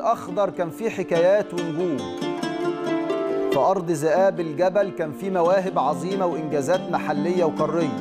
الأخضر كان فيه حكايات ونجوم في أرض ذئاب الجبل كان فيه مواهب عظيمة وإنجازات محلية وقارية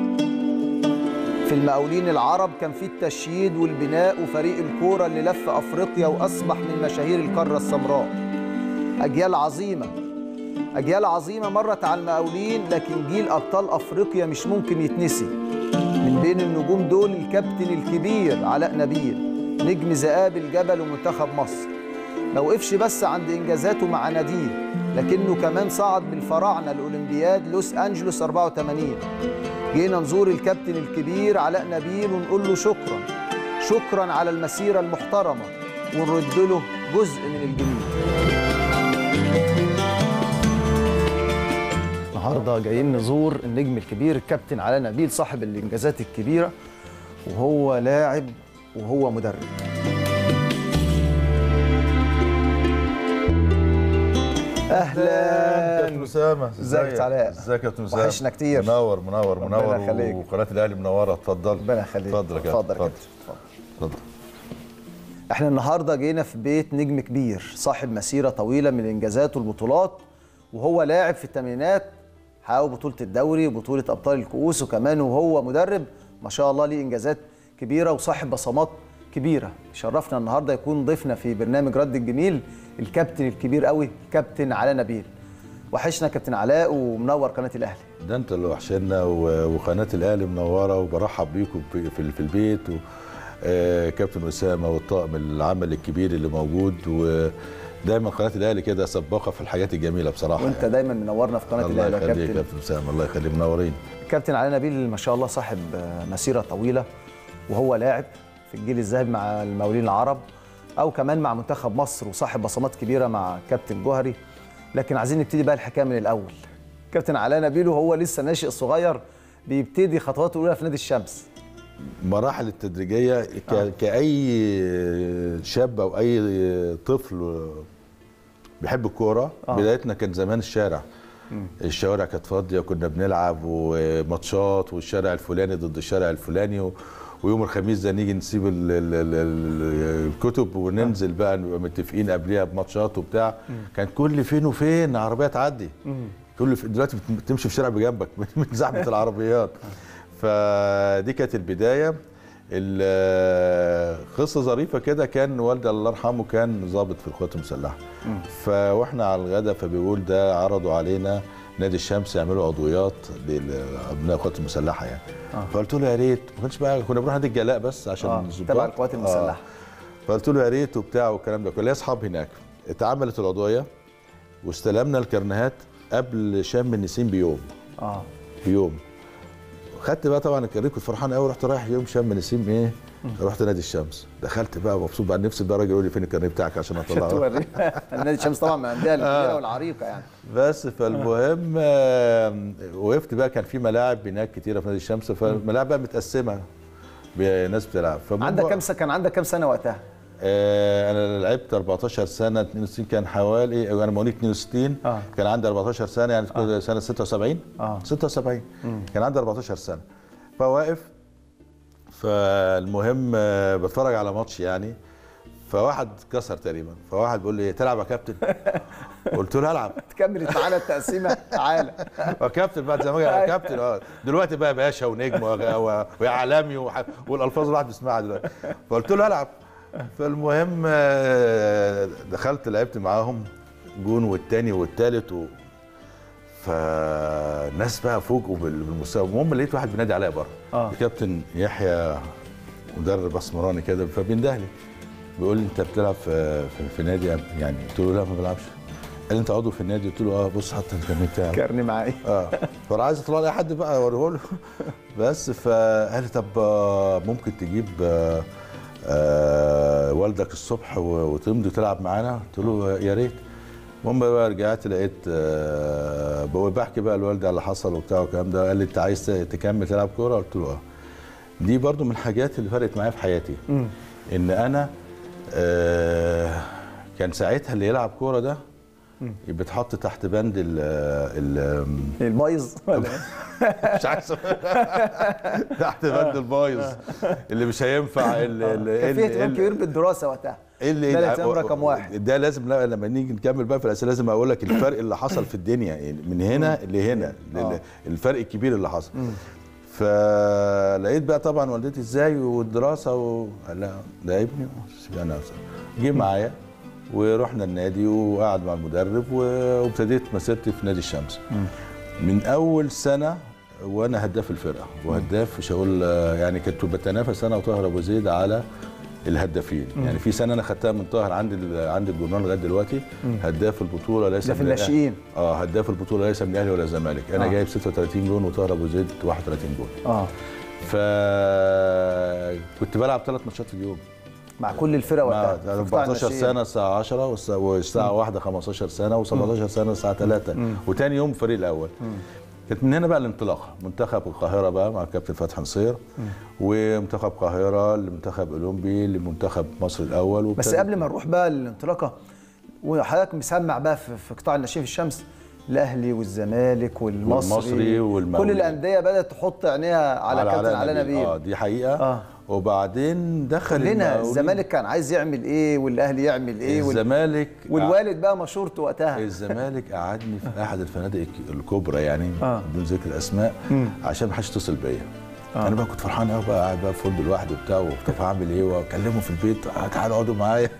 في المقاولين العرب كان فيه التشييد والبناء وفريق الكورة اللي لف أفريقيا وأصبح من مشاهير القارة السمراء أجيال عظيمة أجيال عظيمة مرت على المقاولين لكن جيل أبطال أفريقيا مش ممكن يتنسي من بين النجوم دول الكابتن الكبير علاء نبيل نجم ذئاب الجبل ومنتخب مصر ما وقفش بس عند إنجازاته مع ناديه لكنه كمان صعد بالفراعنة الأولمبياد لوس أنجلوس 84 جينا نزور الكابتن الكبير علاء نبيل ونقول له شكرا شكرا على المسيرة المحترمة ونرد له جزء من الجميل النهارده جايين نزور النجم الكبير الكابتن علاء نبيل صاحب الانجازات الكبيره وهو لاعب وهو مدرب اهلا كابتن اسامه ازيك يا علاء؟ ازيك يا كابتن اسامه وحشنا كتير. منور منور ربنا منور يخليك. وقناه الاهلي منوره اتفضل ربنا يخليك اتفضل يا كابتن اتفضل يا اتفضل كابتن اتفضل احنا النهارده جينا في بيت نجم كبير صاحب مسيره طويله من الانجازات والبطولات وهو لاعب في الثمانينات حقق بطوله الدوري وبطوله ابطال الكؤوس وكمان وهو مدرب ما شاء الله ليه انجازات كبيره وصاحب بصمات كبيره شرفنا النهارده يكون ضيفنا في برنامج رد الجميل الكابتن الكبير قوي الكابتن علاء نبيل وحشنا كابتن علاء ومنور قناه الاهلي ده انت اللي وحشنا و- وقناه الاهلي منوره وبرحب بيكم في, في, في البيت و آه، كابتن اسامه والطاقم العمل الكبير اللي موجود ودايما قناه الاهلي كده سباقه في الحاجات الجميله بصراحه وانت يعني. دايما منورنا في قناه الله الاهلي يا يخليك يا كابتن كابتن اسامه الله يخليك منورين كابتن علي نبيل ما شاء الله صاحب آه، مسيره طويله وهو لاعب في الجيل الذهبي مع المقاولين العرب او كمان مع منتخب مصر وصاحب بصمات كبيره مع كابتن جوهري لكن عايزين نبتدي بقى الحكايه من الاول كابتن علاء نبيل وهو لسه ناشئ صغير بيبتدي خطواته الاولى في نادي الشمس مراحل التدريجيه ك... آه. كاي شاب او اي طفل بيحب الكوره آه. آه. بدايتنا كان زمان الشارع الشوارع كانت فاضيه كنا بنلعب وماتشات والشارع الفلاني ضد الشارع الفلاني و... ويوم الخميس ده نيجي نسيب ال... ال... ال... ال... الكتب وننزل بقى نبقى متفقين قبليها بماتشات وبتاع كان كل فين وفين عربيه تعدي كل في... دلوقتي بت- بتمشي في الشارع بجنبك من زحمه العربيات فدي كانت البدايه ال- قصه ظريفه كده كان والدي الله يرحمه كان ضابط في القوات المسلحه فواحنا على الغدا فبيقول ده عرضوا علينا نادي الشمس يعملوا عضويات لابناء القوات المسلحه يعني آه. فقلت له يا ريت ما كنتش بقى كنا بنروح نادي الجلاء بس عشان آه، الظباط. تبع القوات المسلحة. فقلت له يا ريت وبتاع والكلام ده كله ليا اصحاب هناك اتعملت العضويه واستلمنا الكرنيهات قبل شم النسيم بيوم اه بيوم خدت بقى طبعا الكارنيه كنت فرحان قوي رحت رايح يوم شم نسيم ايه رحت نادي الشمس دخلت بقى مبسوط بقى نفسي بقى راجل يقول لي فين الكارنيه بتاعك عشان اطلعه توري نادي الشمس طبعا من الانديه الكبيره والعريقه يعني بس فالمهم آه، وقفت بقى كان في ملاعب هناك كتيره في نادي الشمس فالملاعب بقى متقسمه بناس بتلعب فالمهم عندك بقى- كام سنه كان عندك كام سنه وقتها؟ آه، انا لعبت 14 سنه 62 كان حوالي انا مواليد 62 آه. كان عندي 14 سنه يعني كنت سنه 76 آه. 76 كان عندي 14 سنه فواقف فالمهم آه، بتفرج على ماتش يعني فواحد كسر تقريبا فواحد بيقول لي تلعب يا كابتن قلت له العب تكمل معانا التقسيمه تعالى يا كابتن بعد زمان يا كابتن اه دلوقتي بقى باشا ونجم وغ- و- ويا عالمي وح- والالفاظ الواحد بيسمعها دلوقتي فقلت له العب فالمهم آه، دخلت لعبت معاهم جون والتاني والتالت و... فالناس بقى فوجئوا بال- بالمستوى المهم لقيت واحد بينادي عليا بره آه. الكابتن يحيى مدرب اسمراني كده فبينده لي بيقول لي انت بتلعب في, في, في نادي يعني قلت له لا ما بلعبش قال لي انت عضو في النادي قلت له اه بص حتى الكارنيه بتاعي كارني معايا اه فانا عايز اطلع لي حد بقى اوريه له بس فقال لي طب آه، ممكن تجيب آه، آه، والدك الصبح و- وتمضي تلعب معانا قلت له يا ريت المهم بقى رجعت لقيت آه، بقول بحكي بقى لوالدي على اللي حصل وبتاع والكلام ده قال لي انت عايز تكمل تلعب كوره قلت له اه دي برضو من الحاجات اللي فرقت معايا في حياتي ان انا آه، كان ساعتها اللي يلعب كوره ده بيتحط تحت بند ال ال البايظ ولا إيه؟ مش عايز تحت بند البايظ اللي مش هينفع ال- ال- كان في ال- اهتمام ال- كبير بالدراسه وقتها ايه اللي ده الاهتمام رقم واحد. ده لازم لا لما نيجي نكمل بقى في الاسئله لازم اقول لك الفرق اللي حصل في الدنيا يعني من هنا لهنا آه. لل- الفرق الكبير اللي حصل فلقيت بقى طبعا والدتي ازاي والدراسه و... قال لا ده ابني انا جه معايا ورحنا النادي وقعد مع المدرب و- وابتديت مسيرتي في نادي الشمس من اول سنه وانا هداف الفرقه وهداف مش هقول يعني كنت بتنافس انا وطاهر ابو زيد على الهدافين يعني في سنه انا خدتها من طاهر عند ال- عند الجورنال لغايه دلوقتي هداف البطوله ليس ده في من الأهلي. الناشئين. اه هداف البطوله ليس من الاهلي ولا الزمالك انا آه. جايب 36 جون وطاهر ابو زيد 31 جون اه ف كنت بلعب ثلاث ماتشات في اليوم مع كل الفرق مع وقتها في قطاع 14 الناشئين. سنه الساعه 10 والس- والساعه 1 15 سنه و17 سنه الساعه 3 وتاني يوم الفريق الاول كانت من هنا بقى الانطلاقه منتخب القاهره بقى مع كابتن فتحي نصير ومنتخب القاهره لمنتخب اولمبي لمنتخب مصر الاول بس وابتدى- قبل ما نروح بقى للانطلاقه وحضرتك مسمع بقى في, في قطاع الناشئين في الشمس الاهلي والزمالك والمصري والمصري والمقاولين. كل الانديه بدات تحط عينيها على, كابتن علاء نبيل اه دي حقيقه آه. وبعدين دخل كلنا المقاولين. الزمالك كان عايز يعمل ايه والاهلي يعمل ايه وال... الزمالك والوالد بقى مشورته وقتها الزمالك قعدني في احد الفنادق الكبرى يعني آه. بدون ذكر اسماء عشان ما حدش يتصل بيا انا بقى كنت فرحان قوي بقى قاعد بقى في فندق لوحدي وبتاع طب هعمل ايه واكلمه في البيت آه، تعالوا اقعدوا معايا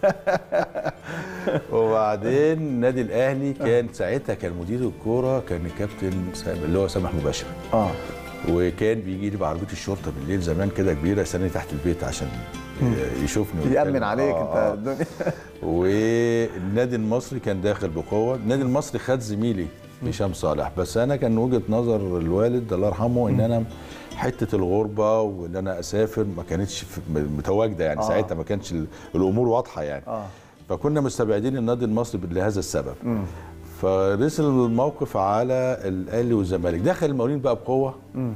وبعدين النادي الاهلي كان ساعتها كان مدير الكوره كان الكابتن سام- اللي هو سامح مباشر اه وكان بيجي لي بعربيه الشرطه بالليل زمان كده كبيره يستناني تحت البيت عشان يشوفني يامن ويتكلم. عليك آه، انت آه. الدنيا والنادي المصري كان داخل بقوه النادي المصري خد زميلي هشام صالح بس انا كان وجهه نظر الوالد الله يرحمه ان انا حته الغربه وان انا اسافر ما كانتش في- متواجده يعني آه. ساعتها ما كانش ال- الامور واضحه يعني اه فكنا مستبعدين النادي المصري لهذا السبب فرسل الموقف على الاهلي والزمالك دخل المقاولين بقى بقوه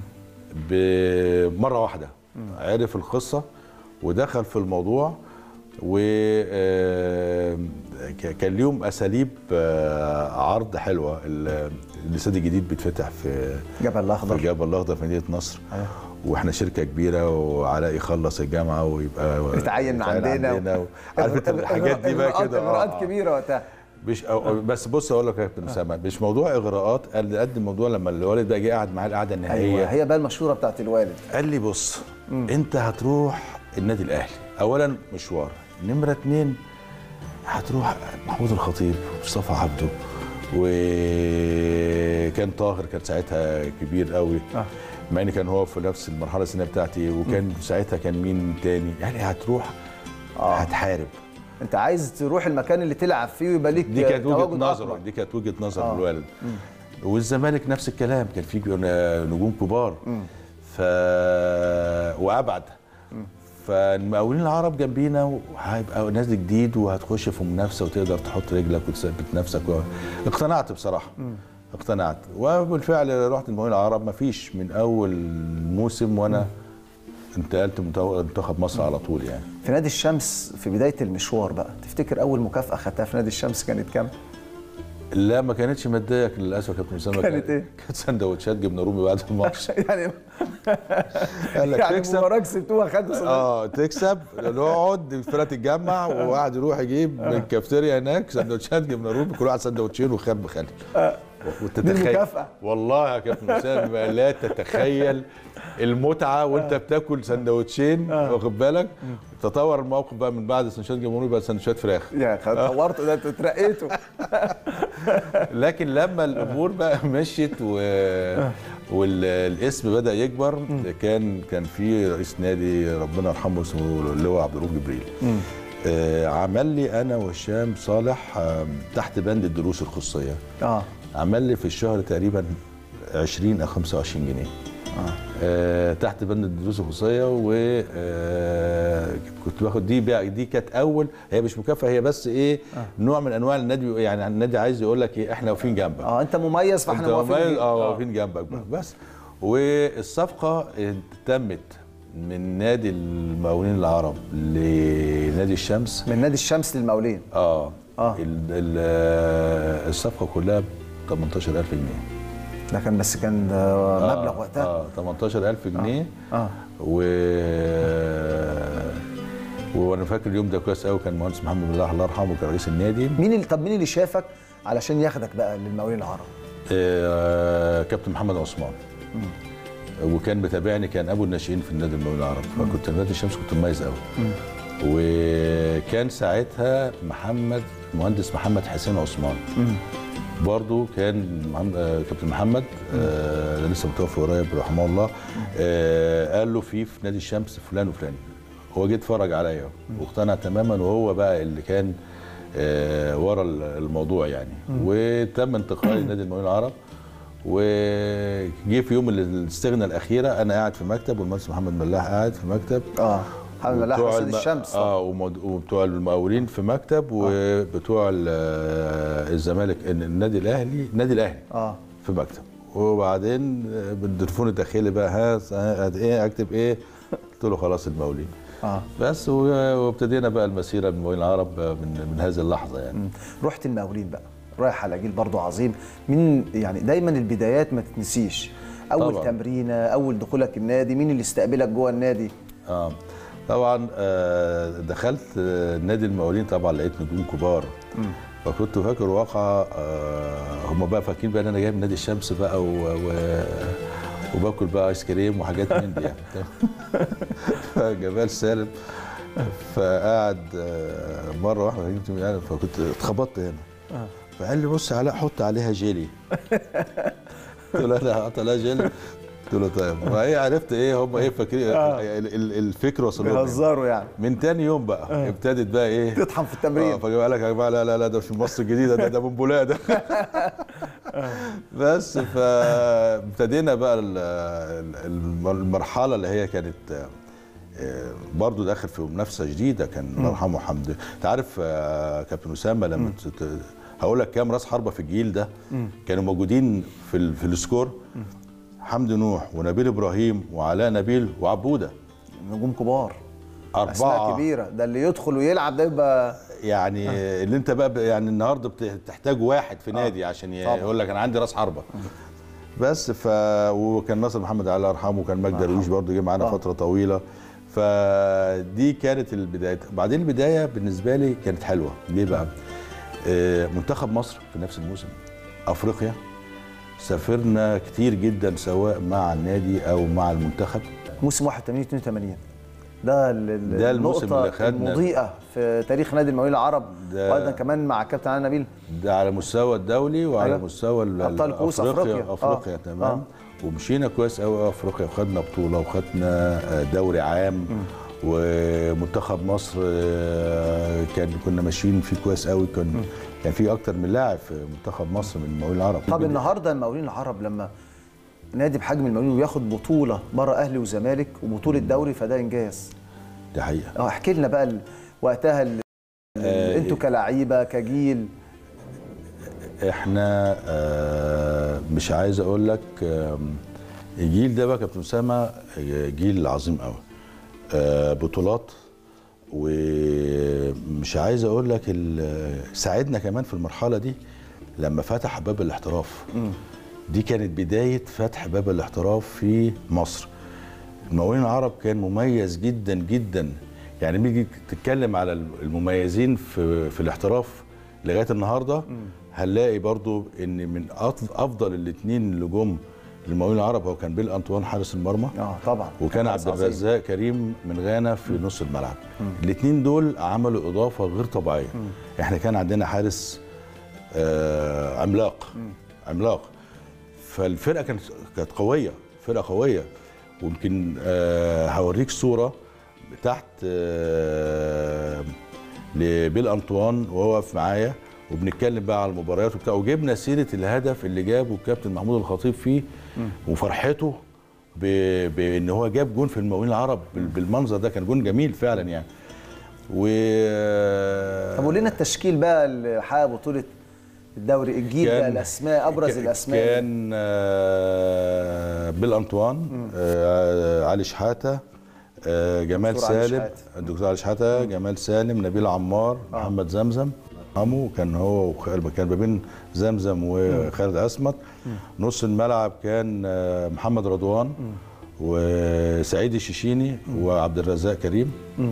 بمره واحده عرف القصه ودخل في الموضوع و آه، ك- كان ليهم اساليب آه، عرض حلوه ال- الاستاد الجديد بيتفتح في جبل في الاخضر الجبل الاخضر في مدينه نصر أيوة. واحنا شركه كبيره وعلاء يخلص الجامعه ويبقى يتعين عندنا و... عارف انت الحاجات دي بقى كده آه، اجراءات آه. كبيره وقتها مش أو أو- بس بص اقول لك يا كابتن اسامه مش موضوع اغراءات قد قد الموضوع لما الوالد بقى جه قعد معاه القعده النهائيه ايوه هي بقى المشهوره بتاعت الوالد قال لي بص انت هتروح النادي الاهلي اولا مشوار نمره اتنين هتروح محمود الخطيب ومصطفى عبده وكان طاهر كان ساعتها كبير قوي آه. مع ان كان هو في نفس المرحله السنيه بتاعتي وكان ساعتها كان مين تاني يعني هتروح آه. هتحارب انت عايز تروح المكان اللي تلعب فيه ويبقى ليك دي كانت وجهه تواجد نظره أكبر. دي كانت وجهه نظر آه. الوالد والزمالك نفس الكلام كان في نجوم كبار ف وابعد فالمقاولين العرب جنبينا وهيبقى ناس جديد وهتخش في منافسه وتقدر تحط رجلك وتثبت نفسك و... اقتنعت بصراحه اقتنعت وبالفعل رحت المقاولين العرب ما فيش من اول موسم وانا انتقلت منتخب منتخب مصر على طول يعني في نادي الشمس في بدايه المشوار بقى تفتكر اول مكافاه خدتها في نادي الشمس كانت كام لا ما كانتش ماديه للاسف يا كابتن اسامه كانت إيه؟ كانت سندوتشات جبنه رومي بعد الماتش يعني قال لك يعني تكسب مباراه كسبتوها خدوا صدق اه تكسب نقعد الفرقه تتجمع وواحد يروح يجيب من الكافتيريا هناك سندوتشات جبنه رومي كل واحد سندوتشين وخيار بخل دي المكافأة. والله يا كابتن اسامه لا تتخيل المتعه وانت بتاكل سندوتشين واخد بالك تطور الموقف بقى من بعد سندوتشات جبنه رومي بقى سندوتشات فراخ يا خد- طورتوا ده انتوا اترقيتوا لكن لما الامور بقى مشيت و... والاسم بدا يكبر كان كان في رئيس نادي ربنا يرحمه اسمه اللواء عبد الرؤوف جبريل آه عمل لي انا وهشام صالح آه تحت بند الدروس الخصوصيه اه عمل لي في الشهر تقريبا 20 او 25 جنيه اه آه تحت بند الدروس الخصوصيه و آه كنت باخد دي بقى دي كانت اول هي مش مكافاه هي بس ايه آه. نوع من انواع النادي يعني النادي عايز يقول لك ايه احنا واقفين جنبك اه انت مميز فاحنا انت موافقين مميز- بيك. اه واقفين جنبك بقى بس والصفقه تمت من نادي المقاولين العرب لنادي الشمس من نادي الشمس للمقاولين اه, آه. ال- ال- الصفقه كلها ب 18000 جنيه ده كان بس كان آه، مبلغ وقتها اه 18000 جنيه اه و وانا فاكر اليوم ده كويس قوي كان المهندس محمد الله الله يرحمه كان رئيس النادي مين اللي طب مين اللي شافك علشان ياخدك بقى للمقاولين العرب آه، كابتن محمد عثمان وكان متابعني كان ابو الناشئين في النادي المقاولين العرب فكنت في نادي الشمس كنت مميز قوي وكان ساعتها محمد المهندس محمد حسين عثمان برضه كان محمد آه، كابتن محمد آه ده لسه متوفي قريب رحمه الله آه قال له في في نادي الشمس فلان وفلان هو جه اتفرج عليا واقتنع تماما وهو بقى اللي كان آه ورا الموضوع يعني وتم انتقالي لنادي المقاولين العرب وجه في يوم الاستغنى الاخيره انا قاعد في مكتب والمهندس محمد ملاح قاعد في مكتب اه محمد ملاح وبتوع حسين الم- الشمس اه ومد- وبتوع المقاولين في مكتب وبتوع ال- آه، الزمالك النادي الاهلي النادي الاهلي اه في مكتب وبعدين آه، بالتليفون الداخلي بقى ها ها- ايه اكتب ايه قلت له خلاص المقاولين اه بس و- وابتدينا بقى المسيره بالمقاولين العرب آه، من من هذه اللحظه يعني رحت المقاولين بقى رايح على جيل برضو عظيم مين يعني دايما البدايات ما تتنسيش اول طبعاً. تمرينه اول دخولك النادي مين اللي استقبلك جوه النادي اه طبعا آه، دخلت آه، نادي المقاولين طبعا لقيت نجوم كبار فكنت فاكر واقعة آه، هم بقى فاكرين بقى ان انا جاي من نادي الشمس بقى و... و... وباكل بقى ايس كريم وحاجات من دي يعني فجمال سالم فقعد آه، مره واحده جبت يعني فكنت اتخبطت هنا فقال لي بص علاء حط عليها جيلي قلت له انا هحط عليها جيلي قلت له طيب وهي عرفت ايه هم ايه فاكرين ال- ال- الفكر وصل لهم إيه. بيهزروا يعني من تاني يوم بقى ابتدت بقى ايه تطحن في اه التمرين فجاء لك يا جماعه لا لا لا ده مش مصر الجديده ده ده بونبولاه ده بس فابتدينا بقى ال- ال- المرحله اللي هي كانت آه، برضه داخل في منافسه جديده كان الله يرحمه حمد انت عارف آه، كابتن اسامه لما ت- ت- هقول لك كام راس حربه في الجيل ده كانوا موجودين في ال- في السكور حمدي نوح ونبيل ابراهيم وعلاء نبيل وعبوده نجوم كبار اسماء اربعه كبيره ده اللي يدخل ويلعب ده يبقى يعني اللي انت بقى ب- يعني النهارده بتحتاج واحد في نادي عشان ي- طبعا. يقول لك انا عندي راس حربه بس ف وكان ناصر محمد علي الله يرحمه وكان مجدي درويش برضه جه معانا آه. فتره طويله فدي كانت البدايه بعدين البدايه بالنسبه لي كانت حلوه ليه بقى آه، منتخب مصر في نفس الموسم افريقيا سافرنا كتير جدا سواء مع النادي او مع المنتخب موسم 81 82 ده ال- ال- ده الموسم النقطة اللي خدنا- المضيئة في تاريخ نادي المقاولين العرب ده- وايضا كمان مع كابتن علي نبيل ده على مستوى الدولي وعلى أيوة. مستوى ال- أبطال كؤوس افريقيا أفريقيا. افريقيا آه. تمام آه. ومشينا كويس قوي افريقيا وخدنا بطوله وخدنا آه، دوري عام ومنتخب مصر آه، كان كنا ماشيين فيه كويس قوي كان كان في اكتر من لاعب في منتخب مصر من المقاولين العرب طب النهارده المقاولين العرب لما نادي بحجم المقاولين وياخد بطولة بره أهلي وزمالك وبطولة دوري فده إنجاز دي حقيقه اه احكي لنا بقى ال- وقتها ال- آه، انتوا كلعيبة كجيل احنا آه، مش عايز اقول لك آم، الجيل ده بقى كابتن اسامه آه، جيل عظيم قوي آه، بطولات ومش عايز اقول لك ال- ساعدنا كمان في المرحله دي لما فتح باب الاحتراف دي كانت بدايه فتح باب الاحتراف في مصر المقاولين العرب كان مميز جدا جدا يعني لما تيجي تتكلم على المميزين في في الاحتراف لغايه النهارده هنلاقي برضو ان من أف- افضل الاثنين اللي جم للمقاولين العرب هو كان بيل انطوان حارس المرمى اه طبعا وكان حارس عبد عظيم. الرزاق كريم من غانا في نص الملعب الاثنين دول عملوا اضافه غير طبيعيه احنا كان عندنا حارس آه عملاق عملاق فالفرقه كانت كانت قويه فرقه قويه ويمكن آه هوريك صوره تحت آه لبيل انطوان وهو واقف معايا وبنتكلم بقى على المباريات وبتاع وجبنا سيره الهدف اللي جابه الكابتن محمود الخطيب فيه وفرحته ب- بان هو جاب جون في المقاولين العرب بال- بالمنظر ده كان جون جميل فعلا يعني و طب قول لنا التشكيل بقى اللي حقق بطولة الدوري الجيل بقى الأسماء أبرز ك- الأسماء كان آه، بيل انطوان آه، علي شحاته آه، جمال دكتور علي سالم شحاتة. الدكتور علي شحاته جمال سالم نبيل عمار محمد زمزم عمو كان هو وخ- كان ما بين زمزم وخالد اسمت نص الملعب كان آه، محمد رضوان وسعيد الشيشيني وعبد الرزاق كريم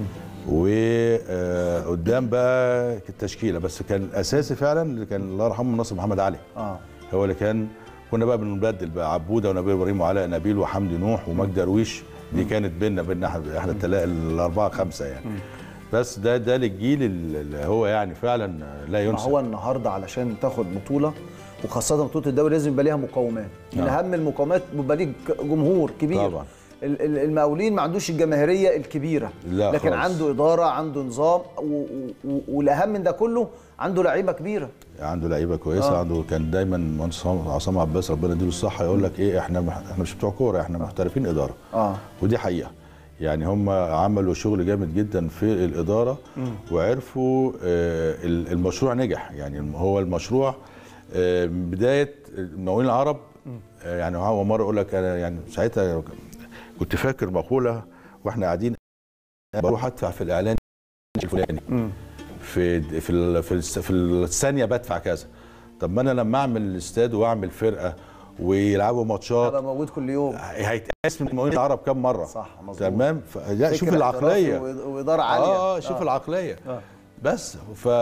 وقدام بقى التشكيله بس كان الاساسي فعلا اللي كان الله يرحمه الناصر محمد علي اه هو اللي كان كنا بقى بنبدل بقى عبوده ونبيل ابراهيم وعلاء نبيل وحمدي نوح ومجدي درويش دي كانت بينا بينا احنا احنا التلا- الاربعه خمسه يعني بس ده ده للجيل اللي هو يعني فعلا لا ما ينسى هو النهارده علشان تاخد بطوله وخاصه بطوله الدوري لازم يبقى ليها مقومات من آه. اهم المقومات بيبقى ليك جمهور كبير طبعا. ال- ال- المقاولين ما عندوش الجماهيريه الكبيره لا لكن خالص. عنده اداره عنده نظام و- و- و- والاهم من ده كله عنده لعيبه كبيره عنده لعيبه كويسه آه. آه. عنده كان دايما مهندس عصام عباس ربنا يديله الصحه يقول لك ايه احنا مح- احنا مش بتوع كوره احنا محترفين اداره اه ودي حقيقه يعني هم عملوا شغل جامد جدا في الاداره وعرفوا آه، ال- المشروع نجح يعني هو المشروع آه، من بدايه المقاولين العرب آه، يعني هو مره يقول لك انا يعني ساعتها كنت فاكر مقوله واحنا قاعدين بروح ادفع في الاعلان الفلاني في في ال- في الس- في الثانيه بدفع كذا طب ما انا لما اعمل استاد واعمل فرقه ويلعبوا ماتشات هبقى موجود كل يوم هيتقاس من المقاولين العرب كم مره صح، مظبوط. تمام ف... لا شوف فكر العقليه احترافي وإد- واداره عاليه اه شوف العقليه آه. بس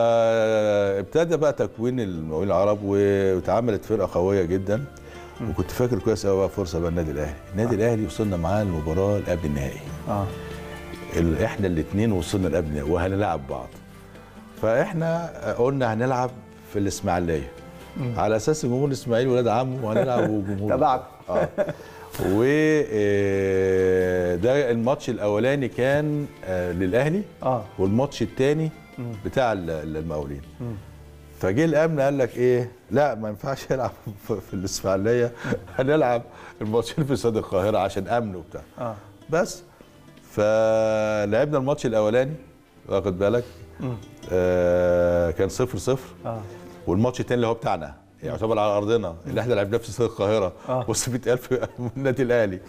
فابتدى بقى تكوين المقاولين العرب واتعملت فرقه قويه جدا وكنت فاكر كويس قوي بقى فرصه بقى النادي الاهلي النادي الاهلي وصلنا معاه المباراه اللي قبل النهائي اه ال- احنا الاثنين وصلنا لقبل النهائي وهنلعب بعض فاحنا قلنا هنلعب في الاسماعيليه على اساس جمهور الاسماعيلي ولاد عمه وهنلعب وجمهور تبعكم. اه و آه، ده الماتش الاولاني كان آه، للاهلي اه والماتش الثاني بتاع ال- ال- المقاولين فجه الامن قال لك ايه لا ما ينفعش يلعب في في الاسماعيليه هنلعب الماتشين في استاد القاهره عشان امن وبتاع اه بس فلعبنا الماتش الاولاني واخد بالك آه كان صفر صفر اه والماتش الثاني اللي هو بتاعنا يعني يعتبر على ارضنا اللي احنا لعبناه في استاد القاهره آه. وسط 100000 من النادي الاهلي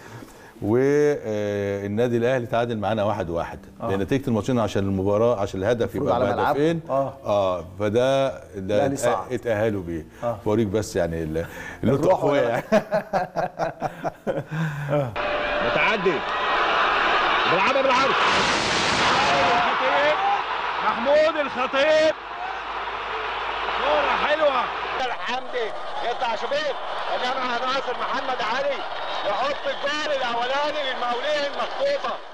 والنادي الاهلي تعادل معانا واحد واحد آه. لان نتيجه الماتشين عشان المباراه عشان الهدف المفروض يبقى على بهدفين ملعبكم. آه. اه فده ده الأهلي اتأ- صعد. اتاهلوا بيه آه. بوريك بس يعني ال- اللي انتوا الروح اخويا ولا- يعني متعدي بيلعبها بالعرض الخطيب محمود الخطيب كورة حلوة الحمدي يطلع شبيب انما ناصر محمد علي يحط الجول الاولاني للمقاولين مخطوطه